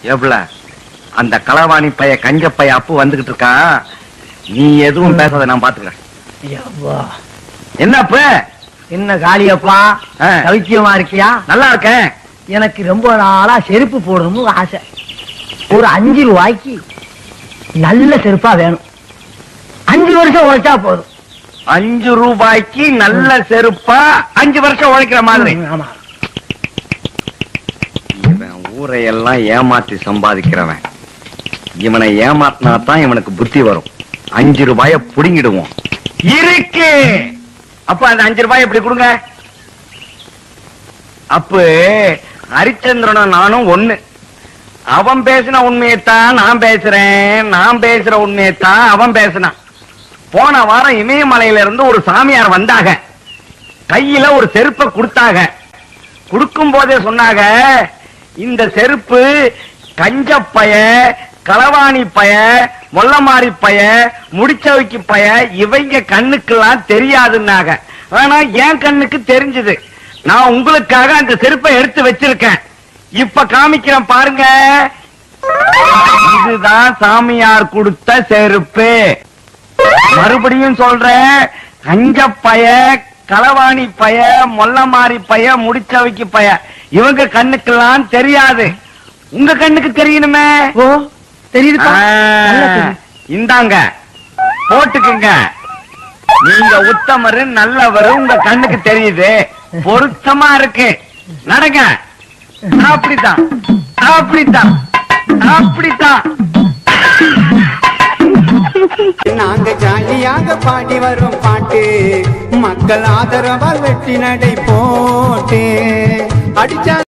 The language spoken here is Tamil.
எவ்வள அந்த களவாணி பைய கஞ்ச பைய அப்பு வந்துகிட்டு இருக்கான் நீ எதுவும் பேசாத நான் பாத்துக்கிறேன் ஐயப்பா. என்ன அப்பு என்ன காளியப்பா ஆ. சௌக்கியமா இருக்கியா நல்லா இருக்கேன் எனக்கு ரொம்ப நாளா செருப்பு போடணும்னு ஆசை ஒரு அஞ்சு ரூபாய்க்கு நல்ல செருப்பா வேணும் அஞ்சு வருஷம் உழைச்சா போதும் அஞ்சு ரூபாய்க்கு நல்ல செருப்பா அஞ்சு வருஷம் உழைக்கிற மாதிரி ம், ஆமா இவன் ஊரையெல்லாம் ஏமாத்தி சம்பாதிக்கிறவன் இவனை ஏமாத்தினா தான் இவனுக்கு புத்தி வரும் அஞ்சு ரூபாய புடுங்கிடுவோம் இருக்கு அப்ப அந்த அஞ்சு ரூபாய் எப்படி கொடுங்க அப்ப ஹரிச்சந்திரனும் நானும் ஒண்ணு அவன் பேசின உண்மையைத்தான் நான் பேசுறேன் நான் பேசுற உண்மையைத்தான் அவன் பேசினான் போன வாரம் இமயமலையில இருந்து ஒரு சாமியார் வந்தாங்க கையில ஒரு செருப்பை கொடுத்தாங்க கொடுக்கும் போதே சொன்னாங்க இந்த செருப்பு கஞ்ச பய களவாணி பய மொல்லமாரி பய முடிச்சவைக்கு பய இவங்க கண்ணுக்கெல்லாம் தெரியாதுன்னாங்க ஆனா என் கண்ணுக்கு தெரிஞ்சது நான் உங்களுக்காக அந்த செருப்பை எடுத்து வச்சிருக்கேன் இப்ப காமிக்கிறேன் பாருங்க இதுதான் சாமியார் கொடுத்த செருப்பு மறுபடியும் சொல்றேன் கஞ்ச பய களவாணி பய மொல்லமாரி பய முடிச்சவைக்கு பய இவங்க கண்ணுக்கெல்லாம் தெரியாது உங்க கண்ணுக்கு தெரியணுமே ஓ தெரியுதுப்பா ஆ, நல்லா தெரியுது. இந்தாங்க போட்டுக்குங்க நீங்க உத்தமரு நல்லவரு உங்க கண்ணுக்கு தெரியுது பொருத்தமா இருக்கு நடங்க அப்படித்தான் அப்படித்தான் அப்படித்தான் நாங்க ஜாலியாக பாடி வரும் பாட்டு மக்கள் ஆதரவால் வெற்றி நடை போட்டு அடிச்சா